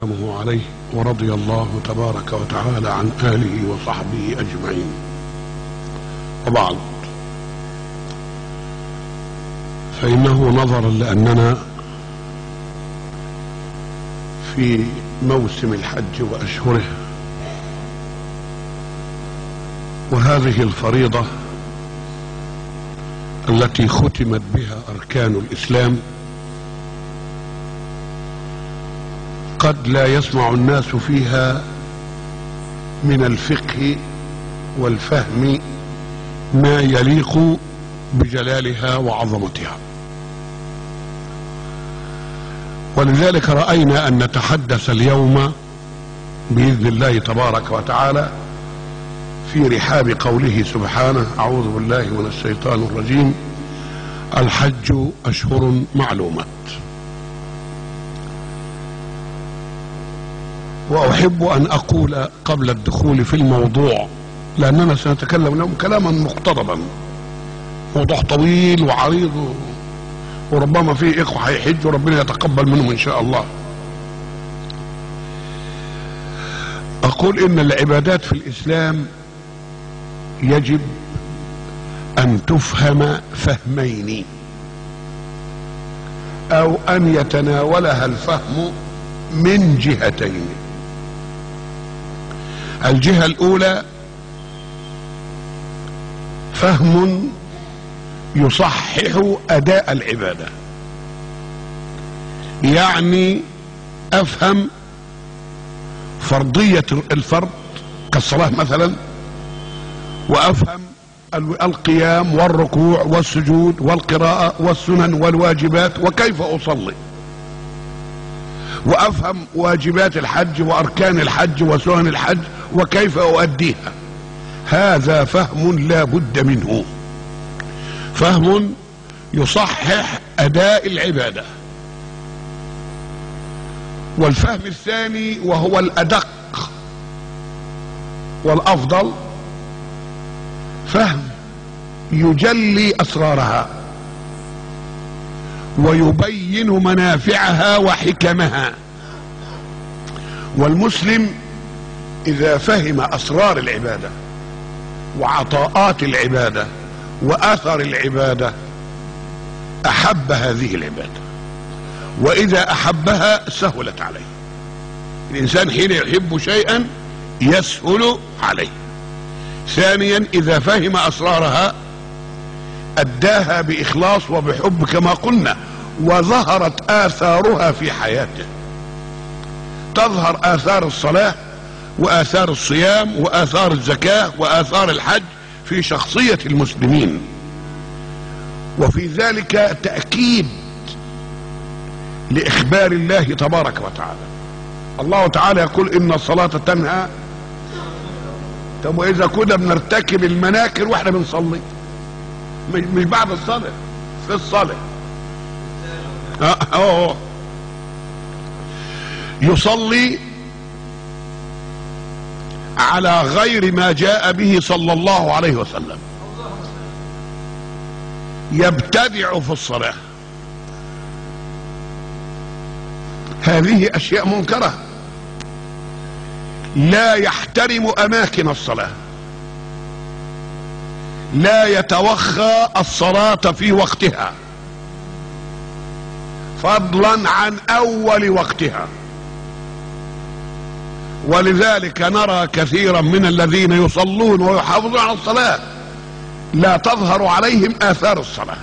سلامه عليه ورضي الله تبارك وتعالى عن آله وصحبه أجمعين وبعد فإنه نظرا لأننا في موسم الحج وأشهره وهذه الفريضة التي ختمت بها أركان الإسلام قد لا يسمع الناس فيها من الفقه والفهم ما يليق بجلالها وعظمتها ولذلك راينا ان نتحدث اليوم باذن الله تبارك وتعالى في رحاب قوله سبحانه اعوذ بالله من الشيطان الرجيم الحج اشهر معلومات واحب ان اقول قبل الدخول في الموضوع لاننا سنتكلم اليوم كلاما مقتضبا موضوع طويل وعريض و... وربما فيه اخوه هيحج وربنا يتقبل منهم ان شاء الله اقول ان العبادات في الاسلام يجب ان تفهم فهمين او ان يتناولها الفهم من جهتين الجهة الأولى فهم يصحح أداء العبادة يعني أفهم فرضية الفرض كالصلاة مثلا وأفهم القيام والركوع والسجود والقراءة والسنن والواجبات وكيف أصلي وافهم واجبات الحج واركان الحج وسنن الحج وكيف اؤديها هذا فهم لا بد منه فهم يصحح اداء العباده والفهم الثاني وهو الادق والافضل فهم يجلي اسرارها ويبين منافعها وحكمها والمسلم اذا فهم اسرار العباده وعطاءات العباده واثر العباده احب هذه العباده واذا احبها سهلت عليه الانسان حين يحب شيئا يسهل عليه ثانيا اذا فهم اسرارها اداها باخلاص وبحب كما قلنا وظهرت اثارها في حياته تظهر اثار الصلاه واثار الصيام واثار الزكاه واثار الحج في شخصيه المسلمين وفي ذلك تاكيد لاخبار الله تبارك وتعالى الله تعالى يقول ان الصلاه تنهى طب واذا كنا بنرتكب المناكر واحنا بنصلي مش بعد الصلاة في الصلاة اه يصلي على غير ما جاء به صلى الله عليه وسلم يبتدع في الصلاة هذه أشياء منكرة لا يحترم أماكن الصلاة لا يتوخى الصلاة في وقتها فضلا عن اول وقتها ولذلك نرى كثيرا من الذين يصلون ويحافظون على الصلاة لا تظهر عليهم اثار الصلاة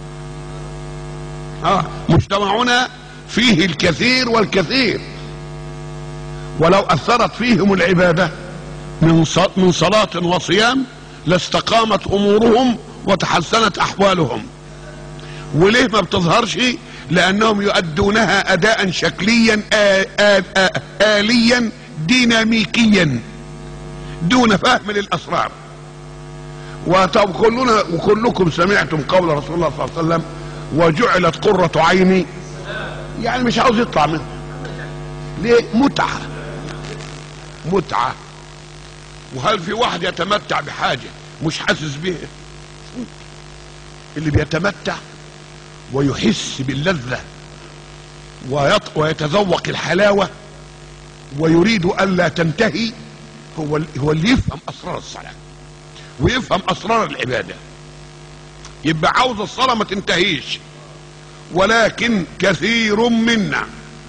آه مجتمعنا فيه الكثير والكثير ولو اثرت فيهم العبادة من من صلاة وصيام لاستقامت امورهم وتحسنت احوالهم وليه ما بتظهرش لانهم يؤدونها اداء شكليا آ آ آ اليا ديناميكيا دون فهم للاسرار وطب كلنا وكلكم سمعتم قول رسول الله صلى الله عليه وسلم وجعلت قرة عيني يعني مش عاوز يطلع منه ليه متعة متعة وهل في واحد يتمتع بحاجة مش حاسس بها اللي بيتمتع ويحس باللذة ويط... ويتذوق الحلاوة ويريد الا تنتهي هو هو اللي يفهم اسرار الصلاه ويفهم اسرار العباده يبقى عاوز الصلاه ما تنتهيش ولكن كثير منا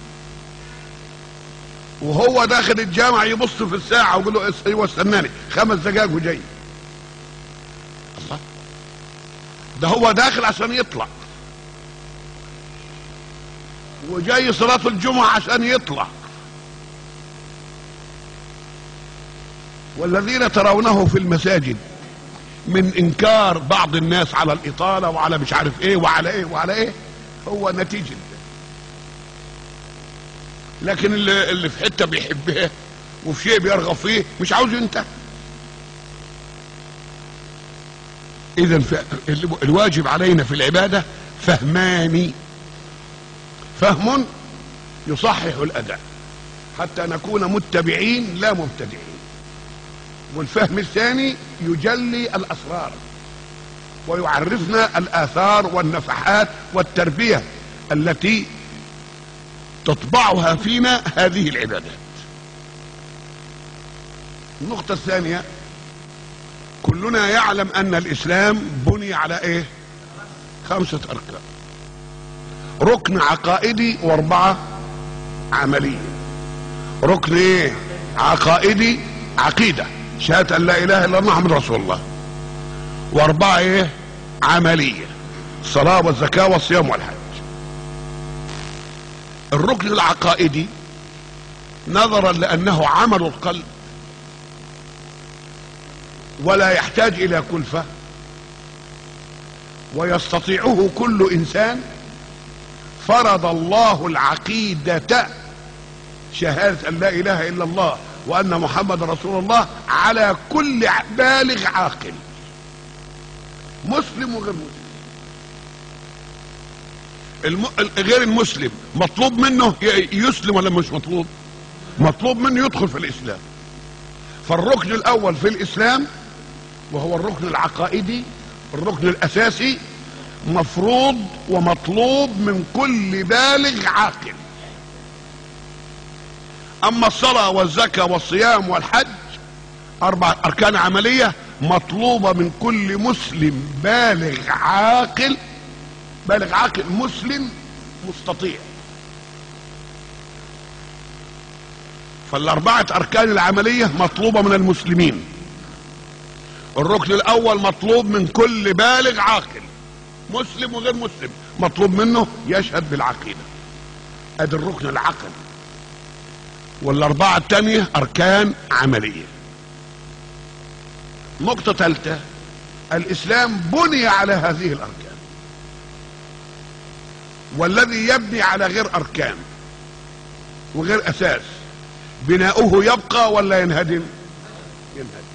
وهو داخل الجامع يبص في الساعه ويقول له ايوه استناني خمس دقائق وجاي الله ده هو داخل عشان يطلع وجاي صلاة الجمعة عشان يطلع والذين ترونه في المساجد من انكار بعض الناس على الاطالة وعلى مش عارف ايه وعلى ايه وعلى ايه هو نتيجة ده. لكن اللي, اللي في حتة بيحبها وفي شيء بيرغب فيه مش عاوز ينتهي اذا الواجب علينا في العبادة فهمان فهم يصحح الاداء حتى نكون متبعين لا مبتدعين والفهم الثاني يجلي الاسرار ويعرفنا الاثار والنفحات والتربيه التي تطبعها فينا هذه العبادات النقطه الثانيه كلنا يعلم ان الاسلام بني على ايه خمسه اركان ركن عقائدي واربعه عمليه ركن ايه عقائدي عقيده شهاده ان لا اله الا الله محمد رسول الله واربعه ايه عمليه الصلاه والزكاه والصيام والحج الركن العقائدي نظرا لانه عمل القلب ولا يحتاج الى كلفه ويستطيعه كل انسان فرض الله العقيده شهاده ان لا اله الا الله وان محمد رسول الله على كل بالغ عاقل مسلم وغير مسلم الم... غير المسلم مطلوب منه يسلم ولا مش مطلوب مطلوب منه يدخل في الاسلام فالركن الاول في الاسلام وهو الركن العقائدي الركن الاساسي مفروض ومطلوب من كل بالغ عاقل اما الصلاة والزكاة والصيام والحج اربع اركان عملية مطلوبة من كل مسلم بالغ عاقل بالغ عاقل مسلم مستطيع فالاربعة اركان العملية مطلوبة من المسلمين الركن الاول مطلوب من كل بالغ عاقل مسلم وغير مسلم مطلوب منه يشهد بالعقيدة ادي الركن العقل والاربعة التانية اركان عملية نقطة ثالثة الاسلام بني على هذه الاركان والذي يبني على غير اركان وغير اساس بناؤه يبقى ولا ينهدم ينهدم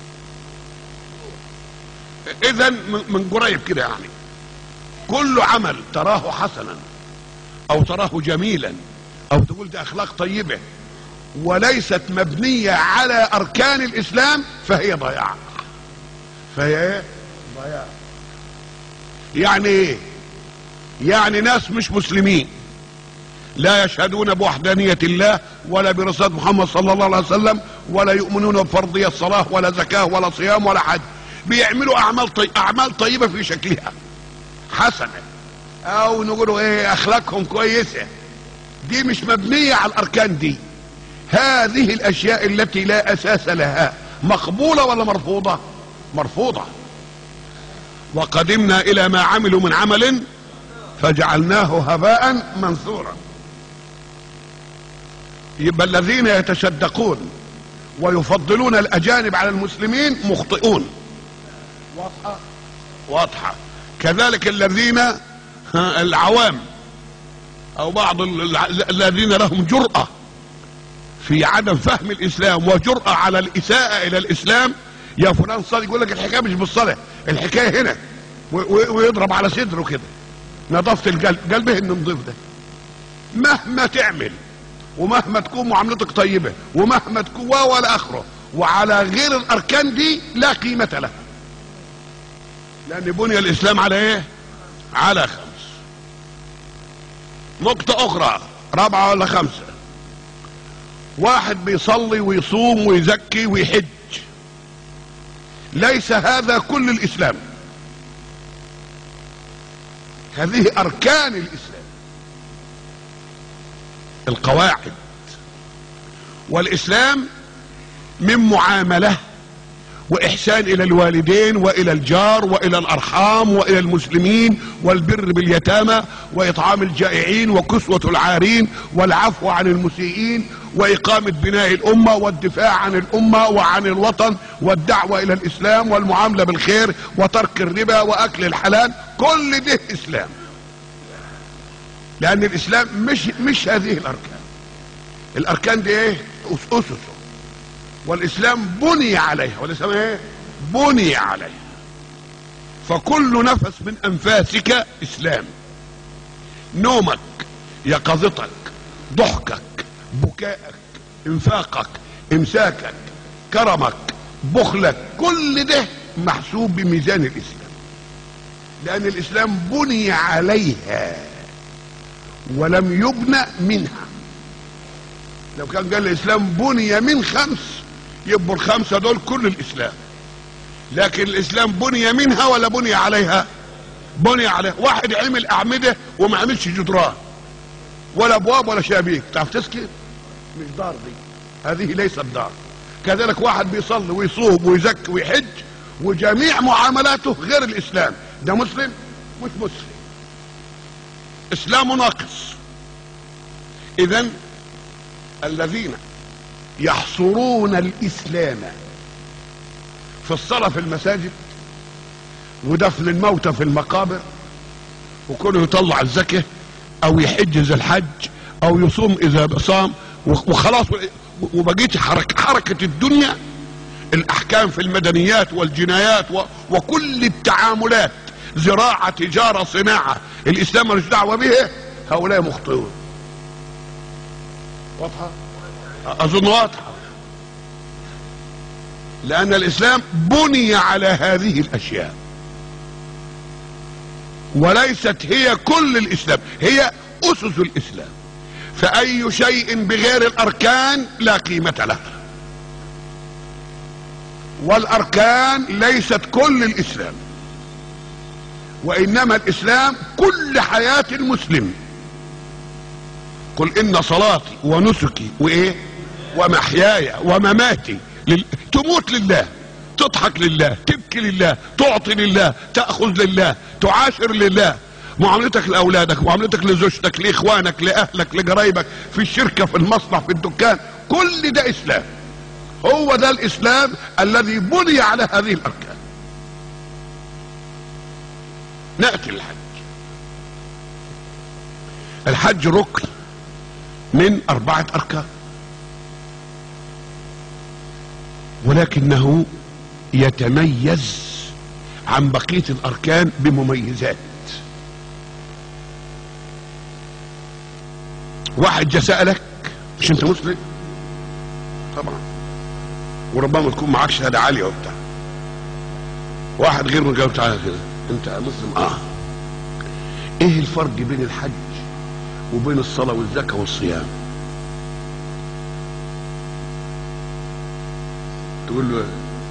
اذا من قريب كده يعني كل عمل تراه حسنا او تراه جميلا او تقول ده اخلاق طيبه وليست مبنيه على اركان الاسلام فهي ضياع فهي ايه ضياع يعني ايه يعني ناس مش مسلمين لا يشهدون بوحدانية الله ولا برسالة محمد صلى الله عليه وسلم ولا يؤمنون بفرضية الصلاة ولا زكاة ولا صيام ولا حج بيعملوا أعمال طي... أعمال طيبة في شكلها حسنة أو نقولوا إيه أخلاقهم كويسة دي مش مبنية على الأركان دي هذه الأشياء التي لا أساس لها مقبولة ولا مرفوضة مرفوضة وقدمنا إلى ما عملوا من عمل فجعلناه هباء منثورا يبقى الذين يتشدقون ويفضلون الاجانب على المسلمين مخطئون واضحه واضحه كذلك الذين العوام او بعض الذين لهم جرأة في عدم فهم الاسلام وجرأة على الاساءة الى الاسلام يا فلان صلي يقول لك الحكايه مش بالصلاه الحكايه هنا ويضرب على صدره كده نظافه القلب قلبه انه نضيف ده مهما تعمل ومهما تكون معاملتك طيبه ومهما تكون ولا اخره وعلى غير الاركان دي لا قيمه لها لان بني الاسلام على ايه على خمس نقطه اخرى رابعه ولا خمسه واحد بيصلي ويصوم ويزكي ويحج ليس هذا كل الاسلام هذه اركان الاسلام القواعد والاسلام من معامله واحسان الى الوالدين والى الجار والى الارحام والى المسلمين والبر باليتامى واطعام الجائعين وكسوة العارين والعفو عن المسيئين واقامة بناء الامة والدفاع عن الامة وعن الوطن والدعوة الى الاسلام والمعاملة بالخير وترك الربا واكل الحلال كل ده اسلام لان الاسلام مش مش هذه الاركان الاركان دي ايه اسسه والاسلام بني عليها والاسلام ايه بني عليها فكل نفس من انفاسك اسلام نومك يقظتك ضحكك بكائك انفاقك امساكك كرمك بخلك كل ده محسوب بميزان الاسلام لان الاسلام بني عليها ولم يبنى منها لو كان قال الاسلام بني من خمس يبقوا الخمسه دول كل الاسلام لكن الاسلام بني منها ولا بني عليها بني عليها واحد عمل اعمده وما عملش جدران ولا ابواب ولا شبابيك تعرف تسكت مش دار دي هذه ليست دار كذلك واحد بيصلي ويصوم ويزكي ويحج وجميع معاملاته غير الاسلام ده مسلم مش مسلم اسلامه ناقص اذا الذين يحصرون الاسلام في الصلاه في المساجد ودفن الموتى في المقابر وكونه يطلع الزكاه او يحج الحج او يصوم اذا صام وخلاص وبقيت حركة, حركة الدنيا الاحكام في المدنيات والجنايات وكل التعاملات زراعة تجارة صناعة الاسلام ملوش دعوة به هؤلاء مخطئون واضحة اظن واضحة لان الاسلام بني على هذه الاشياء وليست هي كل الاسلام هي اسس الاسلام فاي شيء بغير الاركان لا قيمة له والاركان ليست كل الاسلام وانما الاسلام كل حياة المسلم قل ان صلاتي ونسكي وايه ومحياي ومماتي لل... تموت لله تضحك لله تبكي لله تعطي لله تأخذ لله تعاشر لله معاملتك لاولادك معاملتك لزوجتك لاخوانك لاهلك لقرايبك في الشركة في المصنع في الدكان كل ده اسلام هو ده الاسلام الذي بني على هذه الاركان نأتي الحج الحج ركن من اربعة اركان ولكنه يتميز عن بقية الاركان بمميزات واحد جه سألك مش انت مسلم طبعا وربما تكون معاك شهادة عالية وبتاع واحد غير مجاوب تعالى كده انت مسلم اه ايه الفرق بين الحج وبين الصلاة والزكاة والصيام تقول له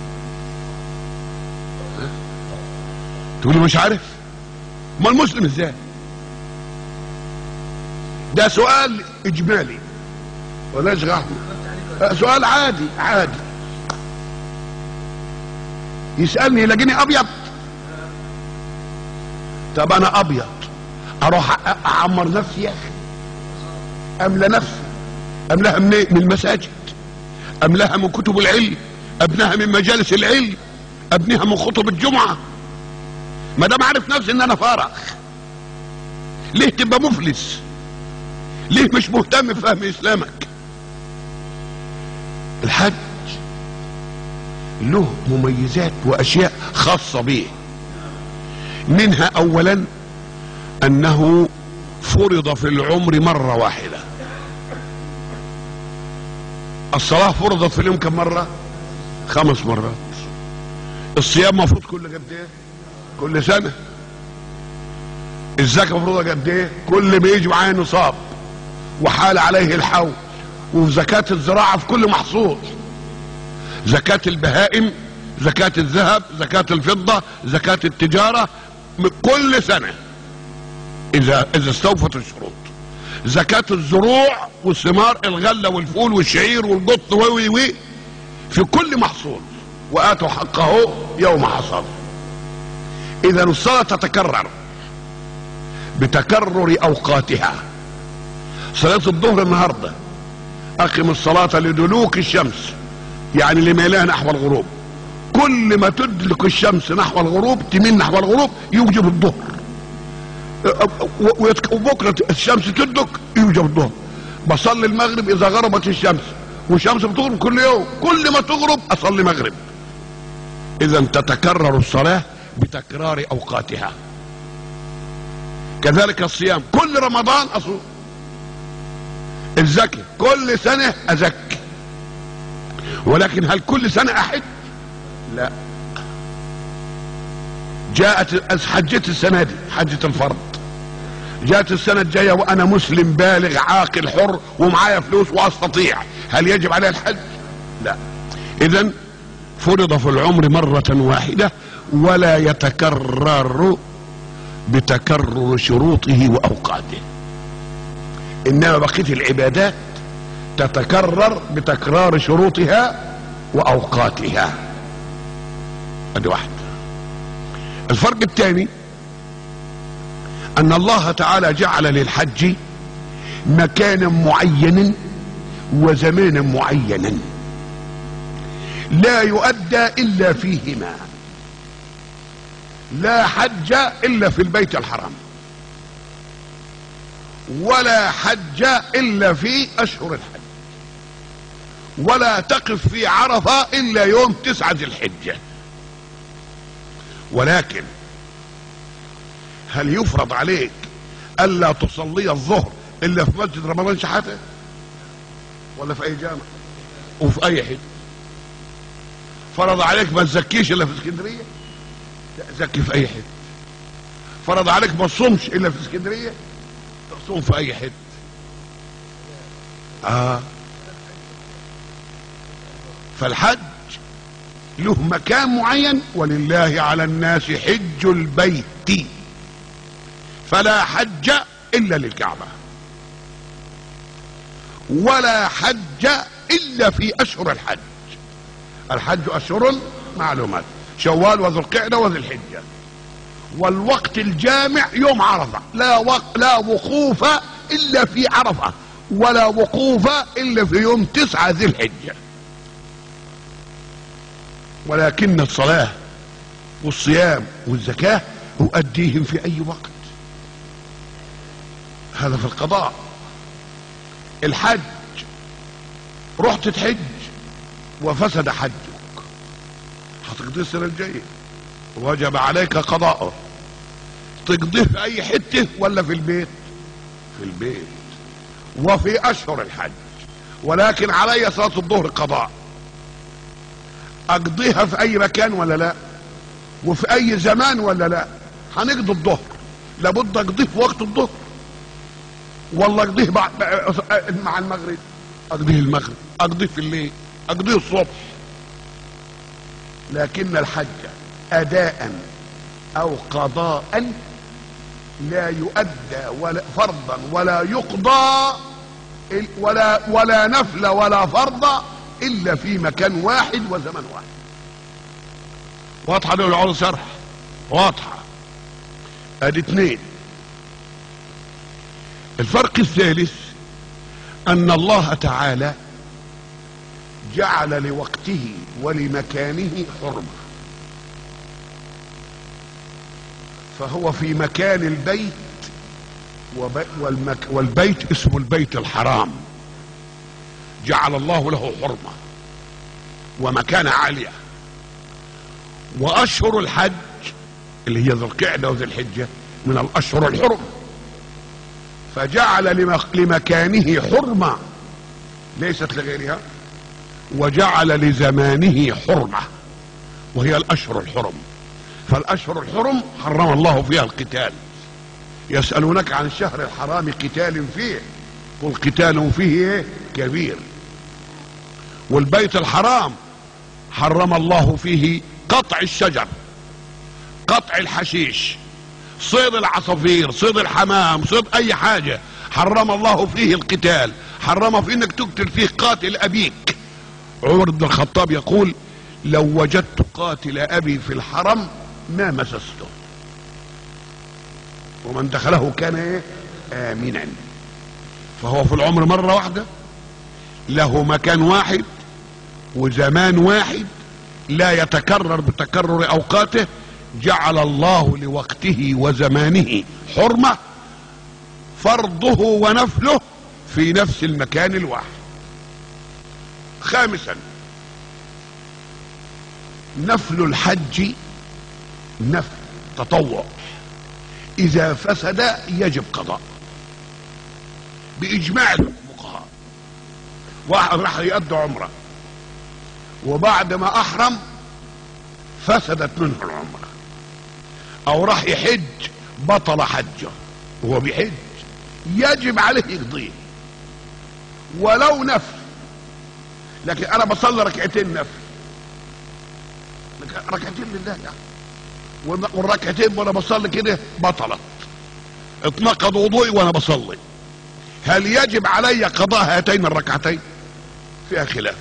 ها؟ تقول له مش عارف ما المسلم ازاي ده سؤال اجمالي ولا اشغل سؤال عادي عادي يسألني يلاقيني ابيض طب انا ابيض اروح اعمر نفسي يا اخي املى نفسي املاها منين من المساجد املاها من كتب العلم ابنها من مجالس العلم ابنها من خطب الجمعة ما دام عارف نفسي ان انا فارغ ليه تبقى مفلس ليه مش مهتم بفهم اسلامك الحج له مميزات واشياء خاصة به منها اولا انه فرض في العمر مرة واحدة الصلاة فرضت في اليوم كم مرة خمس مرات الصيام مفروض كل قد ايه كل سنة الزكاة مفروضة قد ايه كل ما يجي معاه نصاب وحال عليه الحول وفي زكاة الزراعة في كل محصول زكاة البهائم زكاة الذهب زكاة الفضة زكاة التجارة م- كل سنة إذا إذا استوفت الشروط زكاة الزروع والثمار الغلة والفول والشعير والقط و و و في كل محصول وآتوا حقه يوم حصاد إذا الصلاة تتكرر بتكرر أوقاتها صلاة الظهر النهاردة أقم الصلاة لدلوك الشمس يعني لميلها نحو الغروب كل ما تدلك الشمس نحو الغروب تميل نحو الغروب يوجب الظهر و- ويتك- وبكرة الشمس تدلك يوجب الظهر بصلي المغرب إذا غربت الشمس والشمس بتغرب كل يوم كل ما تغرب أصلي مغرب إذا تتكرر الصلاة بتكرار أوقاتها كذلك الصيام كل رمضان أصوم الزكاة كل سنة أزكي ولكن هل كل سنة أحج لا جاءت حجت السنة دي حجة الفرض جاءت السنة الجاية وأنا مسلم بالغ عاقل حر ومعايا فلوس وأستطيع هل يجب علي الحج لا إذا فرض في العمر مرة واحدة ولا يتكرر بتكرر شروطه وأوقاته إنما بقية العبادات تتكرر بتكرار شروطها وأوقاتها ادي واحد الفرق الثاني ان الله تعالى جعل للحج مكانا معينا وزمانا معينا لا يؤدى الا فيهما لا حج الا في البيت الحرام ولا حج الا في اشهر الحج ولا تقف في عرفه الا يوم تسعه ذي الحجه ولكن هل يفرض عليك الا تصلي الظهر الا في مسجد رمضان شحاته ولا في اي جامع وفي اي حته فرض عليك ما تزكيش الا في اسكندريه لا زكي في اي حته فرض عليك ما تصومش الا في اسكندريه تصوم في اي حته اه فالحج له مكان معين ولله على الناس حج البيت فلا حج الا للكعبه ولا حج الا في اشهر الحج الحج اشهر معلومات شوال وذو القعده وذي الحجه والوقت الجامع يوم عرفه لا وق... لا وقوف الا في عرفه ولا وقوف الا في يوم تسعه ذي الحجه ولكن الصلاة والصيام والزكاة أؤديهم في أي وقت هذا في القضاء الحج رحت تحج وفسد حجك هتقضيه السنة الجاية وجب عليك قضاءه تقضيه في أي حتة ولا في البيت في البيت وفي أشهر الحج ولكن علي صلاة الظهر قضاء اقضيها في اي مكان ولا لا وفي اي زمان ولا لا هنقضي الظهر لابد اقضيه في وقت الظهر والله اقضيه بعد مع المغرب اقضيه المغرب اقضيه في الليل اقضيه الصبح لكن الحج اداء او قضاء لا يؤدى ولا فرضا ولا يقضى ولا ولا نفل ولا فرض الا في مكان واحد وزمن واحد واضحه دي ولا عاوز شرح واضحه ادي اتنين الفرق الثالث ان الله تعالى جعل لوقته ولمكانه حرمه فهو في مكان البيت وب- والمك والبيت اسمه البيت الحرام جعل الله له حرمة ومكانة عالية وأشهر الحج اللي هي ذو القعدة وذي الحجة من الأشهر الحرم فجعل لمك- لمكانه حرمة ليست لغيرها وجعل لزمانه حرمة وهي الأشهر الحرم فالأشهر الحرم حرم الله فيها القتال يسألونك عن الشهر الحرام قتال فيه والقتال فيه ايه كبير والبيت الحرام حرم الله فيه قطع الشجر قطع الحشيش صيد العصافير صيد الحمام صيد اي حاجة حرم الله فيه القتال حرم في انك تقتل فيه قاتل ابيك عمر بن الخطاب يقول لو وجدت قاتل ابي في الحرم ما مسسته ومن دخله كان ايه امنا فهو في العمر مرة واحدة له مكان واحد وزمان واحد لا يتكرر بتكرر اوقاته جعل الله لوقته وزمانه حرمة فرضه ونفله في نفس المكان الواحد خامسا نفل الحج نفل تطوع اذا فسد يجب قضاء باجماع الفقهاء واحد راح يؤدي عمره وبعد ما احرم فسدت منه العمره او راح يحج بطل حجه وهو بيحج يجب عليه يقضيه ولو نفل لكن انا بصلي ركعتين نفل ركعتين لله يعني والركعتين وانا بصلي كده بطلت اتنقض وضوئي وانا بصلي هل يجب علي قضاء هاتين الركعتين فيها خلاف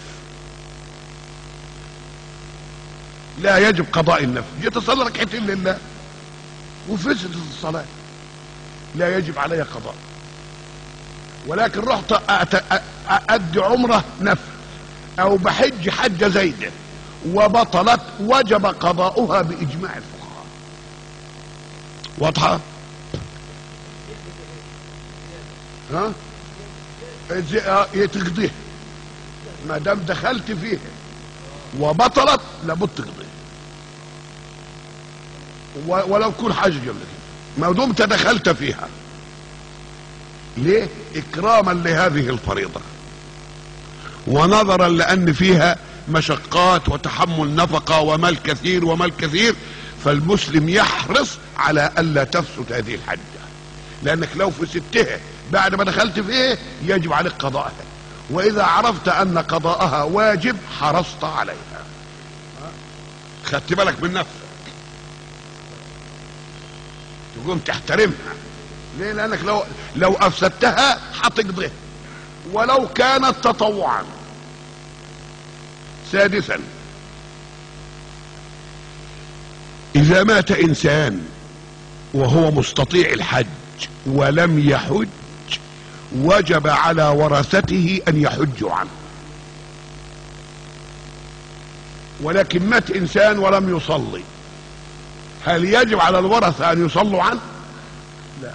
لا يجب قضاء النفل جيت اصلي ركعتين لله وفسدت الصلاة لا يجب علي قضاء ولكن رحت أدي عمرة نفل أو بحج حجة زيدة وبطلت وجب قضاؤها بإجماع الفقهاء واضحة؟ ها؟ تقضيها ما دام دخلت فيها وبطلت لابد تقضيها ولو كل حاجه قبل كده ما دمت دخلت فيها ليه اكراما لهذه الفريضه ونظرا لان فيها مشقات وتحمل نفقه ومال كثير ومال كثير فالمسلم يحرص على الا تفسد هذه الحجه لانك لو فسدتها بعد ما دخلت فيه يجب عليك قضاءها واذا عرفت ان قضاءها واجب حرصت عليها خدت بالك من نفسك تقوم تحترمها ليه لانك لو لو افسدتها هتقضيها ولو كانت تطوعا سادسا اذا مات انسان وهو مستطيع الحج ولم يحج وجب على ورثته ان يحجوا عنه ولكن مات انسان ولم يصلي هل يجب على الورثة ان يصلوا عنه لا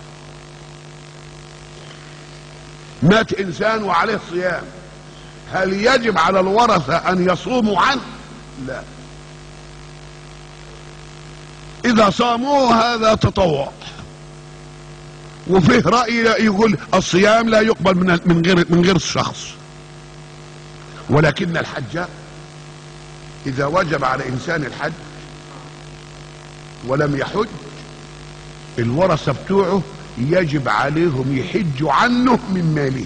مات انسان وعليه صيام هل يجب على الورثة ان يصوموا عنه لا اذا صاموا هذا تطوع وفيه رأي يقول الصيام لا يقبل من من غير من غير الشخص ولكن الحج اذا وجب على انسان الحج ولم يحج الورثة بتوعه يجب عليهم يحجوا عنه من ماله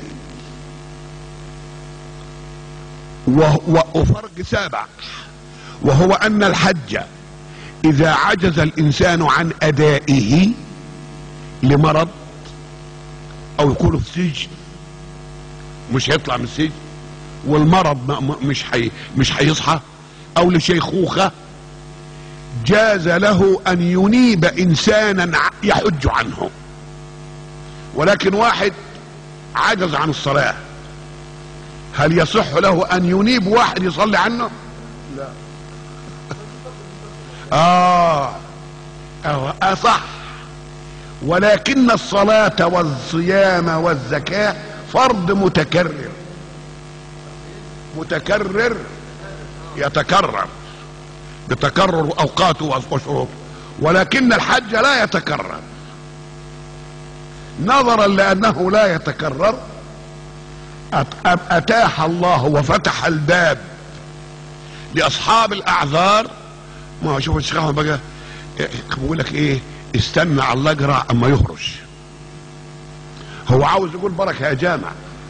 وفرق سابع وهو ان الحج اذا عجز الانسان عن ادائه لمرض او يكون في سجن مش هيطلع من السجن والمرض مش حي مش هيصحى او لشيخوخه جاز له ان ينيب انسانا يحج عنه ولكن واحد عجز عن الصلاة هل يصح له ان ينيب واحد يصلي عنه لا اه اه صح ولكن الصلاة والصيام والزكاة فرض متكرر متكرر يتكرر بتكرر اوقاته وشروطه ولكن الحج لا يتكرر نظرا لانه لا يتكرر اتاح الله وفتح الباب لاصحاب الاعذار ما هو شوف الشيخ احمد بقى بيقول لك ايه استنى على الاجرع اما يهرش هو عاوز يقول بركه يا جامع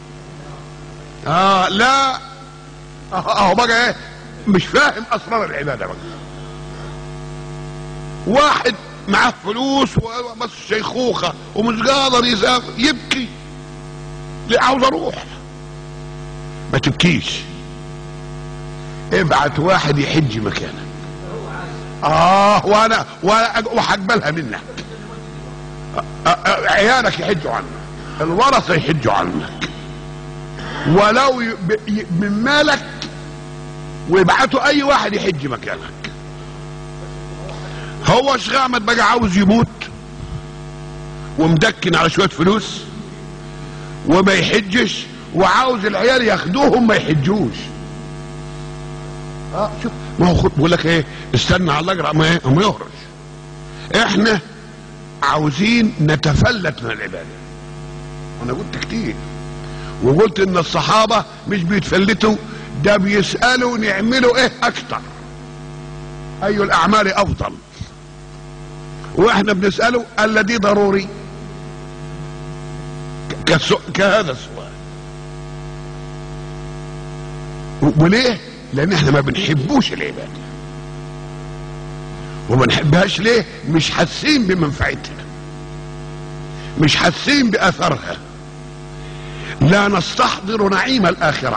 اه لا اهو بقى ايه مش فاهم اسرار العباده بقى واحد معاه فلوس وبس شيخوخه ومش قادر يسافر يبكي ليه عاوز اروح ما تبكيش ابعت واحد يحج مكانك اه وانا وانا وهقبلها منك آه، آه، عيالك يحجوا عنك الورثه يحجوا عنك ولو ي- ب- ي- من مالك ويبعتوا اي واحد يحج مكانك هو شيخ احمد بقى عاوز يموت ومدكن على شويه فلوس وما يحجش وعاوز العيال ياخدوهم ما يحجوش اه شوف ما هو خد بقول لك ايه استنى على الله اقرا ما ايه ما يهرش احنا عاوزين نتفلت من العباده انا قلت كتير وقلت ان الصحابه مش بيتفلتوا ده بيسالوا نعملوا ايه اكتر اي الاعمال افضل واحنا بنساله الذي ضروري ك- كسو- كهذا السؤال و- وليه لان احنا ما بنحبوش العباده وما نحبهاش ليه مش حاسين بمنفعتها مش حاسين باثرها لا نستحضر نعيم الاخره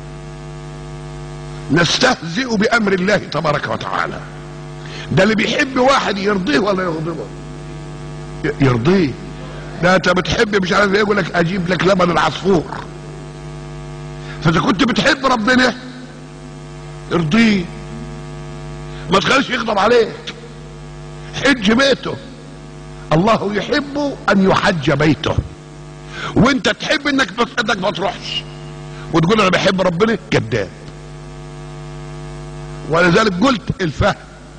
نستهزئ بامر الله تبارك وتعالى ده اللي بيحب واحد يرضيه ولا يغضبه ي- يرضيه ده انت بتحب مش عارف ايه يقول لك اجيب لك لبن العصفور فاذا كنت بتحب ربنا ارضيه ما تخليش يغضب عليك حج بيته الله يحب ان يحج بيته وانت تحب انك انك ما تروحش وتقول انا بحب ربنا كذاب ولذلك قلت الفهم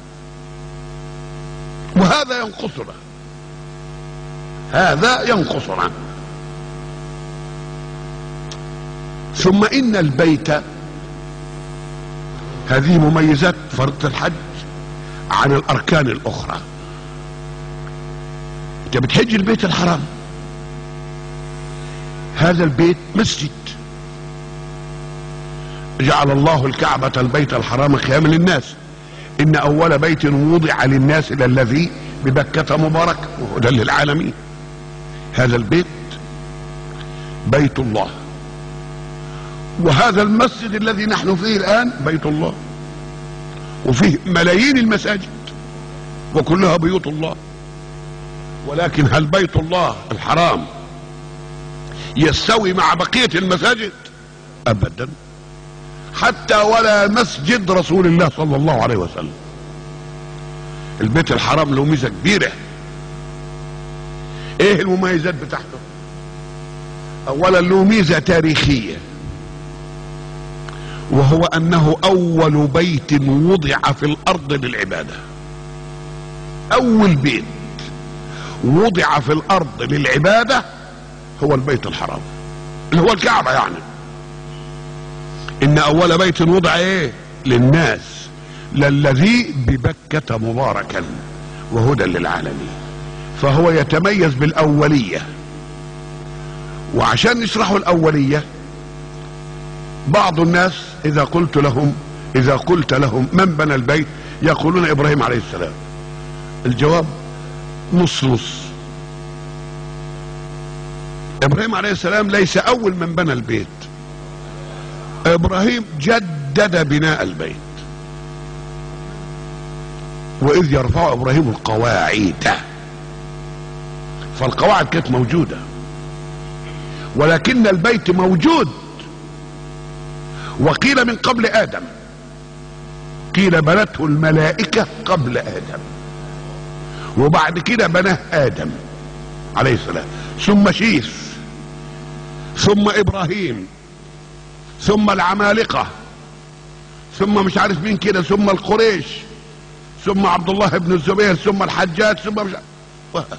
وهذا ينقصنا هذا ينقصنا ثم ان البيت هذه مميزات فرض الحج عن الاركان الاخرى انت بتحج البيت الحرام هذا البيت مسجد جعل الله الكعبة البيت الحرام قياما للناس إن أول بيت وضع للناس إلى الذي ببكة مبارك وهدى للعالمين هذا البيت بيت الله وهذا المسجد الذي نحن فيه الآن بيت الله وفيه ملايين المساجد وكلها بيوت الله ولكن هل بيت الله الحرام يستوي مع بقية المساجد أبدا حتى ولا مسجد رسول الله صلى الله عليه وسلم البيت الحرام له ميزة كبيرة ايه المميزات بتاعته اولا له ميزة تاريخية وهو انه اول بيت وضع في الارض للعبادة اول بيت وضع في الارض للعبادة هو البيت الحرام اللي هو الكعبة يعني ان اول بيت وضع ايه للناس للذي ببكة مباركا وهدى للعالمين فهو يتميز بالاولية وعشان نشرحوا الاولية بعض الناس اذا قلت لهم اذا قلت لهم من بنى البيت يقولون ابراهيم عليه السلام الجواب نص نص ابراهيم عليه السلام ليس اول من بنى البيت ابراهيم جدد بناء البيت واذ يرفع ابراهيم القواعد فالقواعد كانت موجوده ولكن البيت موجود وقيل من قبل ادم قيل بنته الملائكه قبل ادم وبعد كده بناه ادم عليه السلام ثم شيث ثم ابراهيم ثم العمالقة ثم مش عارف مين كده ثم القريش ثم عبد الله بن الزبير ثم الحجاج ثم مش عارف وهكذا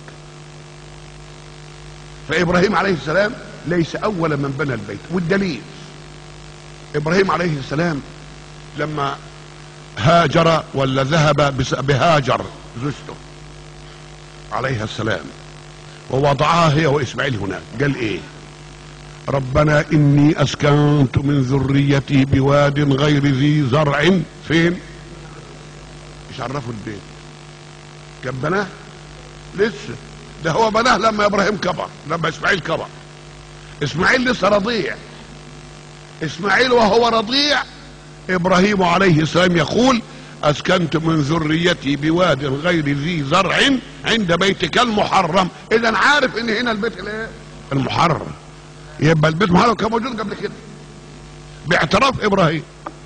فإبراهيم عليه السلام ليس أول من بنى البيت والدليل إبراهيم عليه السلام لما هاجر ولا ذهب بس- بهاجر زوجته عليها السلام ووضعها هي واسماعيل هناك قال ايه ربنا اني اسكنت من ذريتي بواد غير ذي زرع فين مش عرفوا البيت كان بناه لسه ده هو بناه لما ابراهيم كبر لما اسماعيل كبر اسماعيل لسه رضيع اسماعيل وهو رضيع ابراهيم عليه السلام يقول اسكنت من ذريتي بواد غير ذي زرع عند بيتك المحرم اذا عارف ان هنا البيت الايه المحرم يبقى البيت المحرم كان موجود قبل كده باعتراف ابراهيم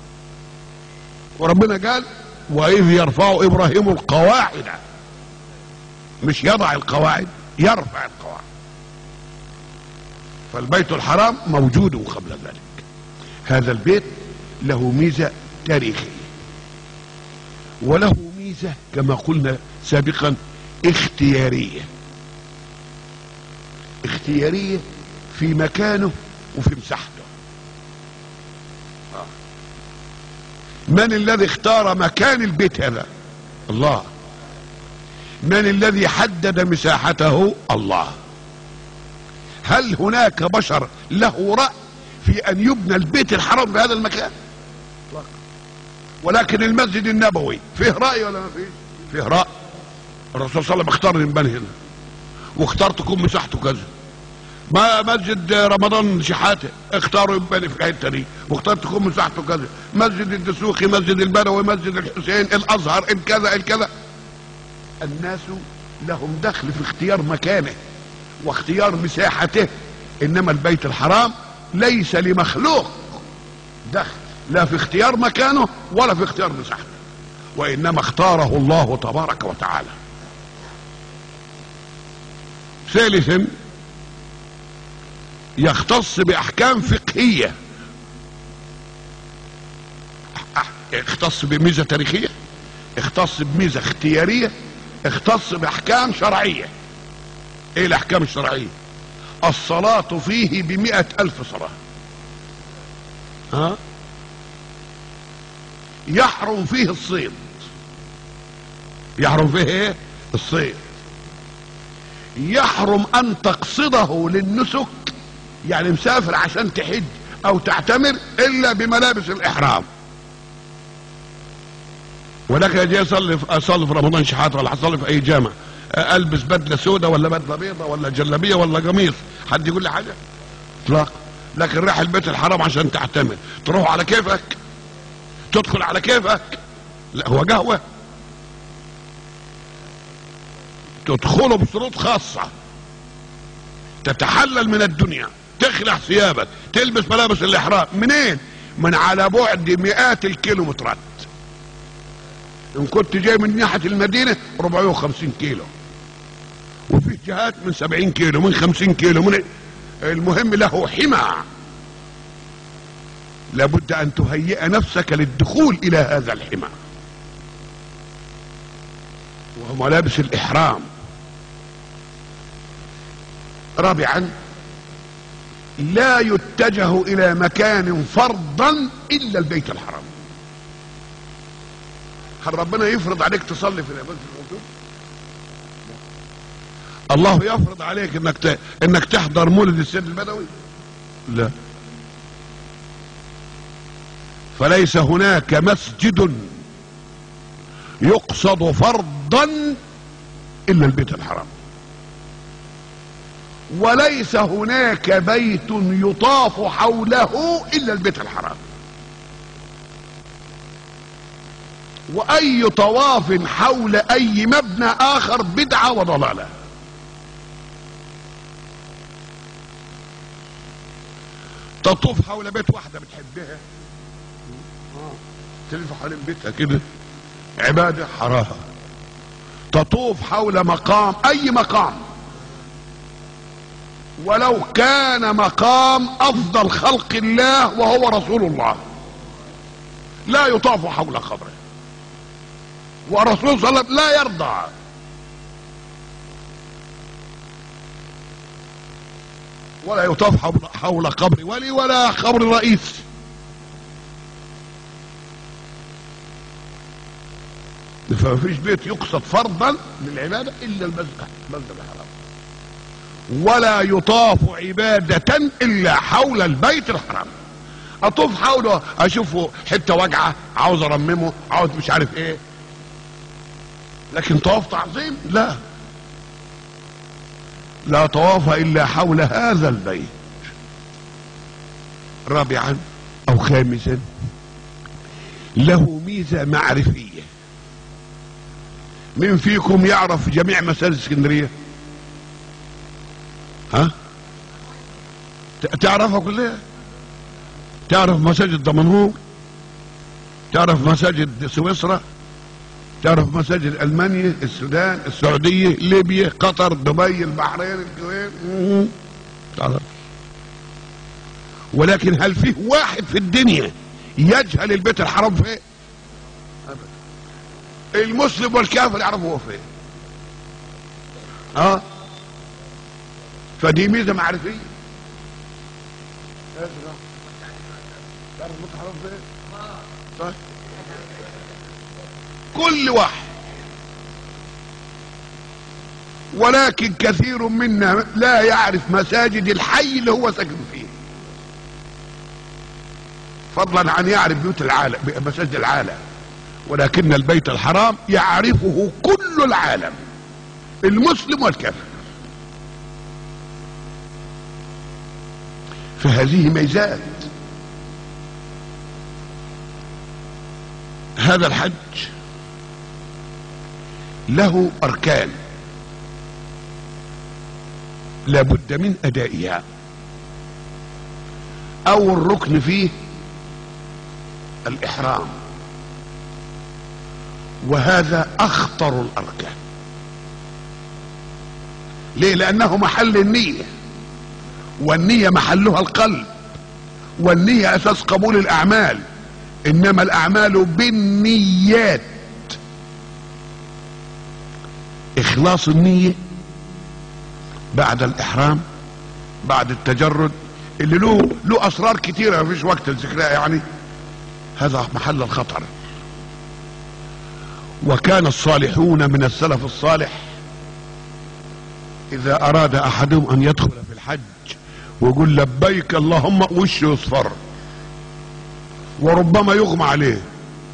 وربنا قال واذ يرفع ابراهيم القواعد مش يضع القواعد يرفع القواعد فالبيت الحرام موجود قبل ذلك هذا البيت له ميزة تاريخية وله ميزة كما قلنا سابقا اختيارية اختيارية في مكانه وفي مساحته آه. من الذي اختار مكان البيت هذا الله من الذي حدد مساحته الله هل هناك بشر له رأي في ان يبنى البيت الحرام في هذا المكان ولكن المسجد النبوي فيه رأي ولا ما فيه فيه رأي الرسول صلى الله عليه وسلم اختار ينبني هنا واختار تكون مساحته كذا ما مسجد رمضان شحاته اختاروا يبني في الحته دي واختار تكون مساحته كذا مسجد الدسوقي مسجد البدوي مسجد الحسين الازهر الكذا الكذا الناس لهم دخل في اختيار مكانه واختيار مساحته انما البيت الحرام ليس لمخلوق دخل لا في اختيار مكانه ولا في اختيار مساحته وانما اختاره الله تبارك وتعالى ثالثا يختص باحكام فقهيه اختص بميزه تاريخيه اختص بميزه اختياريه اختص باحكام شرعيه ايه الاحكام الشرعيه الصلاة فيه بمئة ألف صلاة ها يحرم فيه الصيد يحرم فيه ايه الصيد يحرم ان تقصده للنسك يعني مسافر عشان تحج او تعتمر الا بملابس الاحرام ولكن اجي اصلي اصلي في رمضان شحات ولا اصلي في اي جامع البس بدله سوداء ولا بدله بيضاء ولا جلابيه ولا قميص حد يقول لي حاجه اطلاق لكن راح البيت الحرام عشان تعتمر تروح على كيفك تدخل على كيفك لا هو قهوه تدخله بشروط خاصه تتحلل من الدنيا تخلع ثيابك تلبس ملابس الاحرام منين من على بعد مئات الكيلومترات ان كنت جاي من ناحيه المدينه 450 كيلو وفي جهات من 70 كيلو من 50 كيلو من المهم له حمى لابد ان تهيئ نفسك للدخول الى هذا الحمى وهو ملابس الاحرام رابعا لا يتجه الى مكان فرضا الا البيت الحرام هل ربنا يفرض عليك تصلي في العباده الوضوء الله يفرض عليك انك ت... انك تحضر مولد السيد البدوي لا فليس هناك مسجد يقصد فرضا الا البيت الحرام وليس هناك بيت يطاف حوله الا البيت الحرام واي طواف حول اي مبنى اخر بدعه وضلاله تطوف حول بيت واحده بتحبها تلف حوالين بيتها كده عباده حراها تطوف حول مقام اي مقام ولو كان مقام افضل خلق الله وهو رسول الله لا يطاف حول قبره ورسول صلى الله عليه وسلم لا يرضى ولا يطاف حول, حول قبر ولي ولا قبر رئيس فما فيش بيت يقصد فرضا للعبادة إلا المسجد المسجد الحرام ولا يطاف عبادة الا حول البيت الحرام اطوف حوله اشوفه حتة واجعة عاوز ارممه عاوز مش عارف ايه لكن طواف تعظيم لا لا طواف الا حول هذا البيت رابعا او خامسا له ميزة معرفية من فيكم يعرف جميع مساجد اسكندرية ها ت- تعرفها كلها تعرف مساجد دمنهور تعرف مساجد سويسرا تعرف مساجد المانيا السودان السعوديه ليبيا قطر دبي البحرين الكويت مم. تعرف ولكن هل فيه واحد في الدنيا يجهل البيت الحرام فين أبدا. المسلم والكافر يعرفوا هو فين اه فدي ميزه معرفيه تعرف البيت الحرام فين طيب كل واحد ولكن كثير منا لا يعرف مساجد الحي اللي هو ساكن فيه فضلا عن يعرف بيوت العالم مساجد العالم ولكن البيت الحرام يعرفه كل العالم المسلم والكافر فهذه ميزات هذا الحج له اركان لابد من ادائها اول ركن فيه الاحرام وهذا اخطر الاركان ليه لانه محل النيه والنيه محلها القلب والنيه اساس قبول الاعمال انما الاعمال بالنيات اخلاص النيه بعد الاحرام بعد التجرد اللي له له اسرار كتيره مفيش وقت لذكرها يعني هذا محل الخطر وكان الصالحون من السلف الصالح اذا اراد احدهم ان يدخل في الحج ويقول لبيك اللهم وشه يصفر وربما يغمى عليه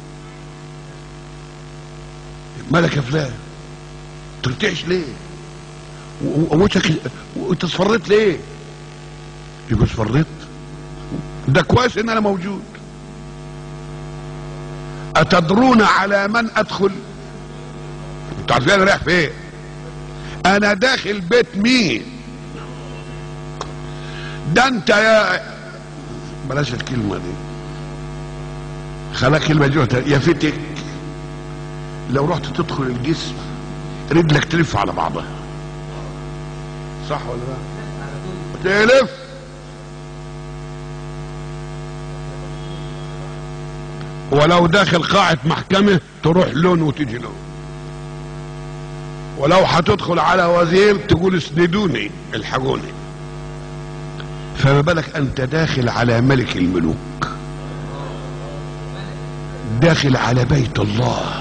مالك يا فلان ترتعش ليه و- ووشك وانت اصفريت ليه يقول اصفريت ده كويس ان انا موجود اتدرون على من ادخل انتوا عارفين انا رايح فين انا داخل بيت مين ده انت يا بلاش الكلمه دي خلاك كلمه جوه يا فتك لو رحت تدخل الجسم رجلك تلف على بعضها صح ولا لا تلف ولو داخل قاعة محكمة تروح لون وتجي لون ولو هتدخل على وزير تقول اسندوني الحقوني فما بالك انت داخل على ملك الملوك داخل على بيت الله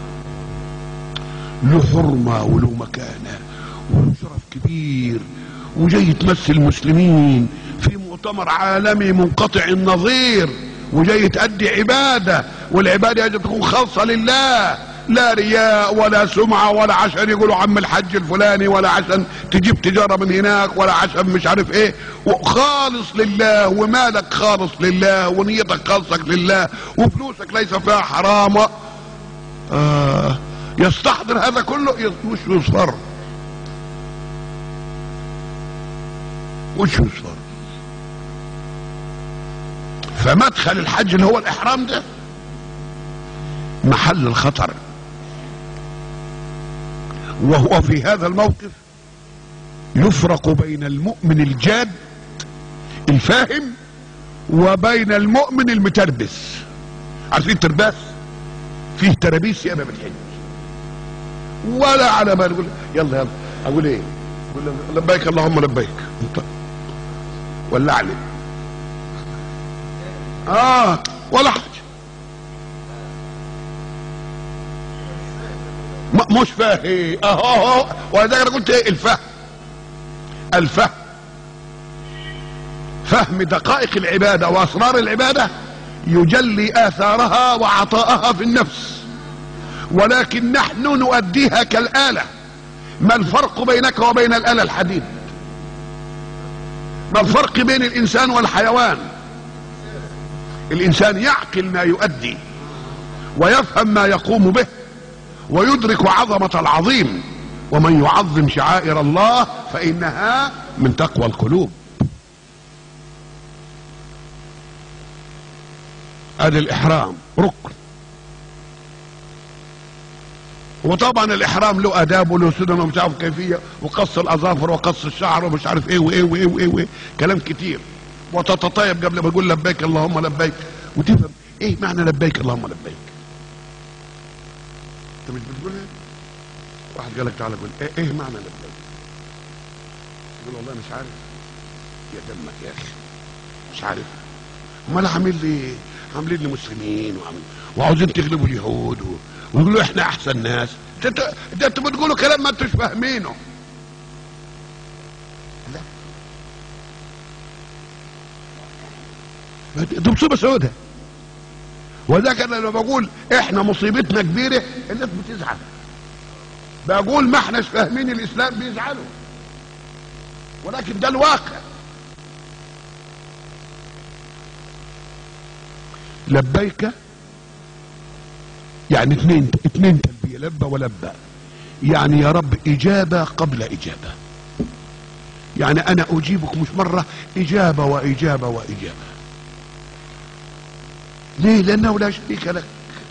له حرمة وله مكانة وله شرف كبير وجاي تمثل المسلمين في مؤتمر عالمي منقطع النظير وجاي تأدي عبادة والعبادة يجب تكون خاصة لله لا رياء ولا سمعة ولا عشان يقولوا عم الحج الفلاني ولا عشان تجيب تجارة من هناك ولا عشان مش عارف ايه وخالص لله ومالك خالص لله ونيتك خالصك لله وفلوسك ليس فيها حرام آه يستحضر هذا كله مش يصفر مش يصفر فمدخل الحج اللي هو الاحرام ده محل الخطر وهو في هذا الموقف يفرق بين المؤمن الجاد الفاهم وبين المؤمن المتربس عارفين الترباس فيه ترابيس ياما بالحج ولا على ما نقول يلا يلا اقول ايه اقول له لبيك اللهم لبيك انت ولع لي اه ولا حاجه م- مش فاهم اهو اهو ولذلك انا قلت ايه الفهم الفهم فهم دقائق العبادة واسرار العبادة يجلي اثارها وعطاءها في النفس ولكن نحن نؤديها كالآلة ما الفرق بينك وبين الآلة الحديد ما الفرق بين الانسان والحيوان الانسان يعقل ما يؤدي ويفهم ما يقوم به ويدرك عظمة العظيم ومن يعظم شعائر الله فإنها من تقوى القلوب ادي الاحرام ركن وطبعا الاحرام له اداب وله سنن ومش عارف كيفيه وقص الاظافر وقص الشعر ومش عارف ايه وايه وايه وايه, وإيه. كلام كتير وتتطيب قبل ما تقول لبيك اللهم لبيك وتفهم ايه معنى لبيك اللهم لبيك انت مش بتقولها واحد قال لك تعالى قول ايه, إيه معنى لبيك تقول والله مش عارف يا دمك يا اخي مش عارف امال عامل لي عاملين لي مسلمين وعامل وعاوزين تغلبوا اليهود و... ويقولوا احنا احسن ناس ده انتوا ده انتوا بتقولوا كلام ما انتوش فاهمينه لا دي مصيبه سوداء وذاك انا لما بقول احنا مصيبتنا كبيره الناس بتزعل بقول ما احناش فاهمين الاسلام بيزعلوا ولكن ده الواقع لبيك يعني اثنين اثنين تلبية لبى ولبى يعني يا رب اجابة قبل اجابة يعني انا اجيبك مش مرة اجابة واجابة واجابة ليه لانه لا شريك لك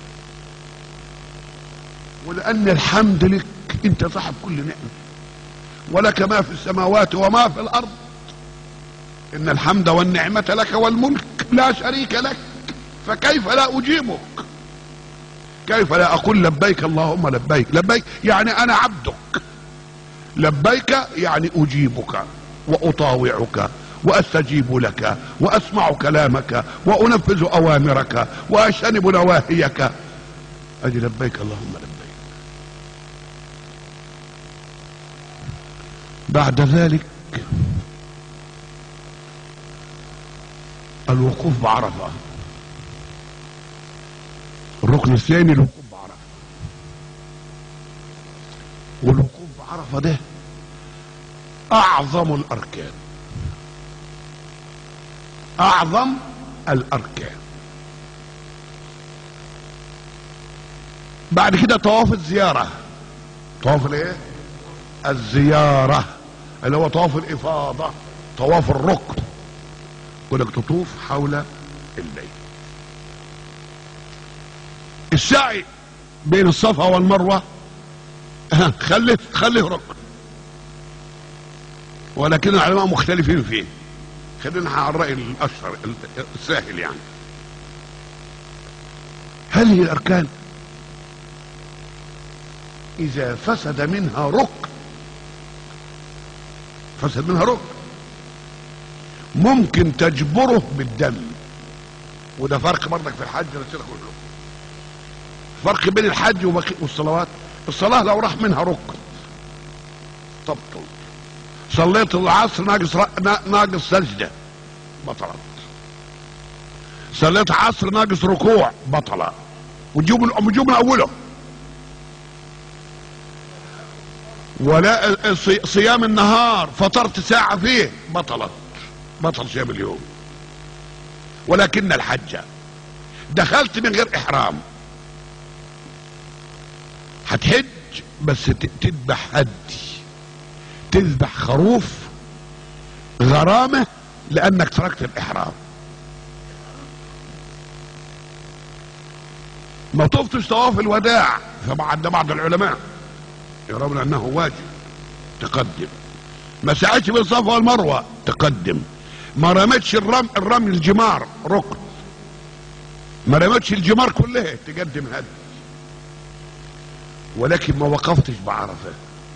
ولان الحمد لك انت صاحب كل نعمة ولك ما في السماوات وما في الارض ان الحمد والنعمة لك والملك لا شريك لك فكيف لا اجيبك كيف لا اقول لبيك اللهم لبيك لبيك يعني انا عبدك لبيك يعني اجيبك واطاوعك واستجيب لك واسمع كلامك وانفذ اوامرك واجتنب نواهيك اجي لبيك اللهم لبيك بعد ذلك الوقوف بعرفه الركن الثاني الوقوف بعرفه والوقوف بعرفه ده اعظم الاركان اعظم الاركان بعد كده طواف الزياره طواف الايه الزياره اللي هو طواف الافاضه طواف الركن ولك تطوف حول البيت السعي بين الصفا والمروه خليه خليه ركن ولكن العلماء مختلفين فيه خلينا على الراي الاشهر الساهل يعني هذه الاركان اذا فسد منها ركن فسد منها ركن ممكن تجبره بالدم وده فرق برضك في الحج نسير كله فرق بين الحج والصلوات الصلاة لو راح منها ركن تبطل صليت العصر ناقص ناقص سجدة بطلت صليت عصر ناقص ركوع بطلة وتجيب وتجيب من اوله ولا صيام النهار فطرت ساعة فيه بطلت بطل صيام اليوم ولكن الحج دخلت من غير احرام هتحج بس تذبح هدي تذبح خروف غرامة لانك تركت الاحرام ما طفتش طواف الوداع فبعد ده بعض العلماء يرون انه واجب تقدم ما سعيتش بالصفا والمروه تقدم ما رمتش الرم الرمي الجمار ركن ما رمتش الجمار كلها تقدم هدي ولكن ما وقفتش بعرفه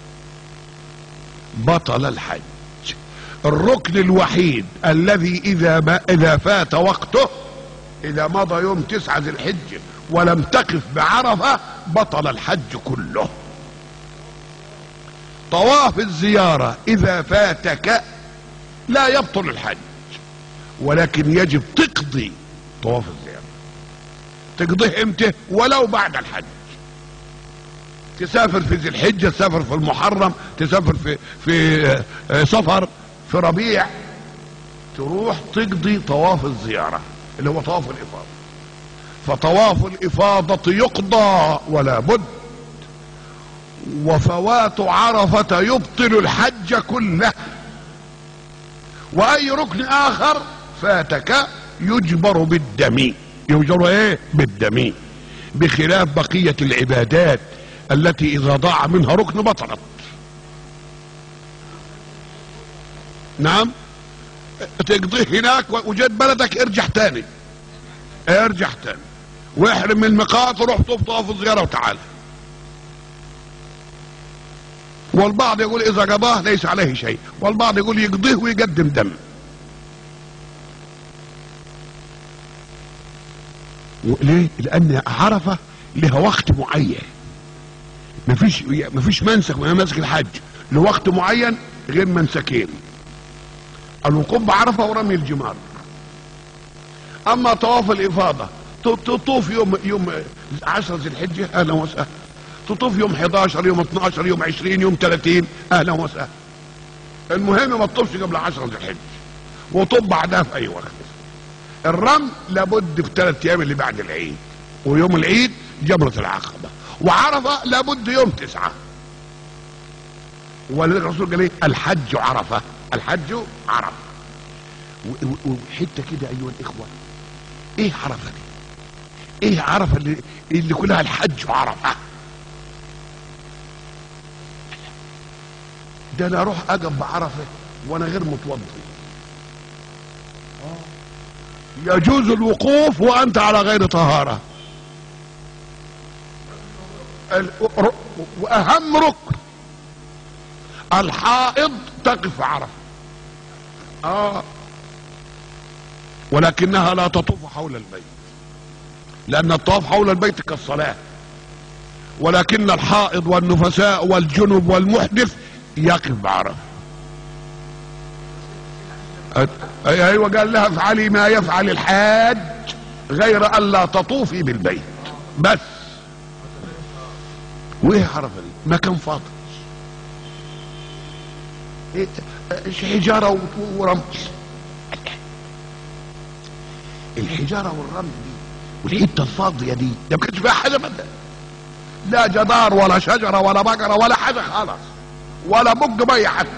بطل الحج الركن الوحيد الذي اذا ما اذا فات وقته اذا مضى يوم تسعة ذي الحجة ولم تقف بعرفة بطل الحج كله طواف الزيارة اذا فاتك لا يبطل الحج ولكن يجب تقضي طواف الزيارة تقضيه امتى ولو بعد الحج تسافر في ذي الحجة تسافر في المحرم تسافر في في آه، سفر في ربيع تروح تقضي طواف الزيارة اللي هو طواف الإفاضة فطواف الإفاضة يقضى ولا بد وفوات عرفة يبطل الحج كله وأي ركن آخر فاتك يجبر بالدم يجبر ايه بالدم بخلاف بقية العبادات التي اذا ضاع منها ركن بطلت نعم تقضيه هناك وجد بلدك ارجع تاني ارجع تاني واحرم من الميقات وروح طوف طواف الزيارة وتعال والبعض يقول اذا قضاه ليس عليه شيء والبعض يقول يقضيه ويقدم دم ليه لان عرفة لها وقت معين مفيش مفيش منسك من مناسك الحج لوقت معين غير منسكين الوقوف بعرفه ورمي الجمار اما طواف الافاضه تطوف يوم يوم 10 ذي الحجه اهلا وسهلا تطوف يوم 11 يوم 12 يوم 20 يوم 30 اهلا وسهلا المهم ما تطوفش قبل 10 ذي الحجه وطوف بعدها في اي وقت الرمل لابد في ثلاث ايام اللي بعد العيد ويوم العيد جمره العقبه وعرفة لابد يوم تسعة والرسول قال ايه الحج عرفة الحج عرفة وحتة كده ايها الاخوة ايه عرفة دي ايه عرفة اللي, اللي كلها الحج عرفة ده انا اروح اقف بعرفة وانا غير متوضي يجوز الوقوف وانت على غير طهاره واهم ركن الحائض تقف عرفه اه ولكنها لا تطوف حول البيت لان الطواف حول البيت كالصلاه ولكن الحائض والنفساء والجنب والمحدث يقف بعرفه ايوه قال لها افعلي ما يفعل الحاج غير ان لا تطوفي بالبيت بس وايه عرفه دي مكان فاضي إيه حجاره ورمل الحجاره والرمل دي والحته الفاضيه دي ده ما كانش فيها حاجه ابدا لا جدار ولا شجره ولا بقره ولا حاجه خالص ولا بق ميه حتى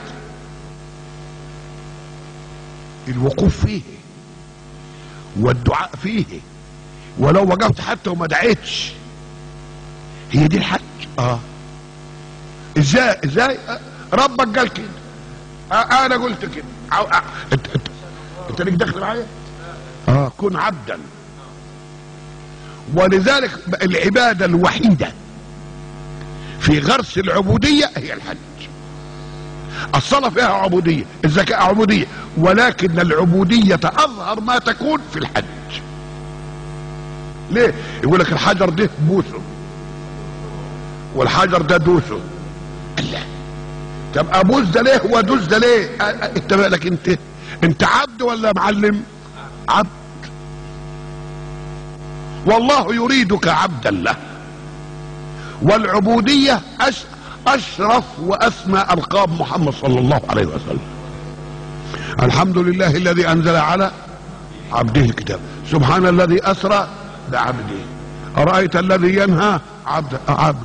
الوقوف فيه والدعاء فيه ولو وقفت حتى وما دعيتش هي دي الحج اه ازاي ازاي ربك قال كده آه انا قلت كده آه انت انت انت ليك دخل معايا اه كن عبدا ولذلك العباده الوحيده في غرس العبوديه هي الحج الصلاه فيها عبوديه الزكاه عبوديه ولكن العبوديه اظهر ما تكون في الحج ليه يقول لك الحجر ده بوسه والحجر ده دوسه الله طب ابوس ده ليه وادوس ده ليه انت مالك انت انت عبد ولا معلم عبد والله يريدك عبدا له والعبودية أشرف وأسمى ألقاب محمد صلى الله عليه وسلم الحمد لله الذي أنزل على عبده الكتاب سبحان الذي أسرى بعبده أرأيت الذي ينهى عبد عبد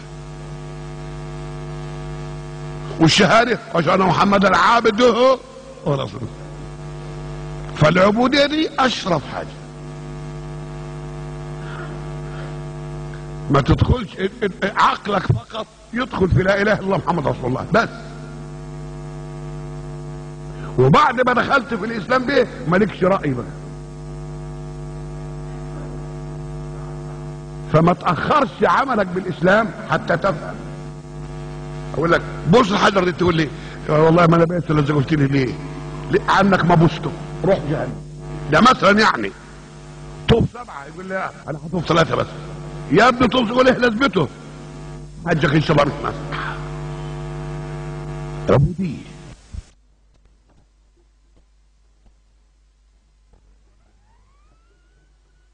والشهادة وأشهد محمدا عابده ورسوله فالعبودية دي أشرف حاجة ما تدخلش عقلك فقط يدخل في لا اله الا الله محمد رسول الله بس وبعد ما دخلت في الاسلام به مالكش راي بقى فما تاخرش عملك بالاسلام حتى تفهم اقول لك بص الحجر دي تقول لي والله ما انا بقيت اللي قلت لي ليه؟ ليه عنك ما بوسته روح جهنم ده مثلا يعني طوف سبعه يقول لي انا هطوف ثلاثه بس يا ابني طوف تقول ايه لازمته حجك ان شاء الله مسح عبودية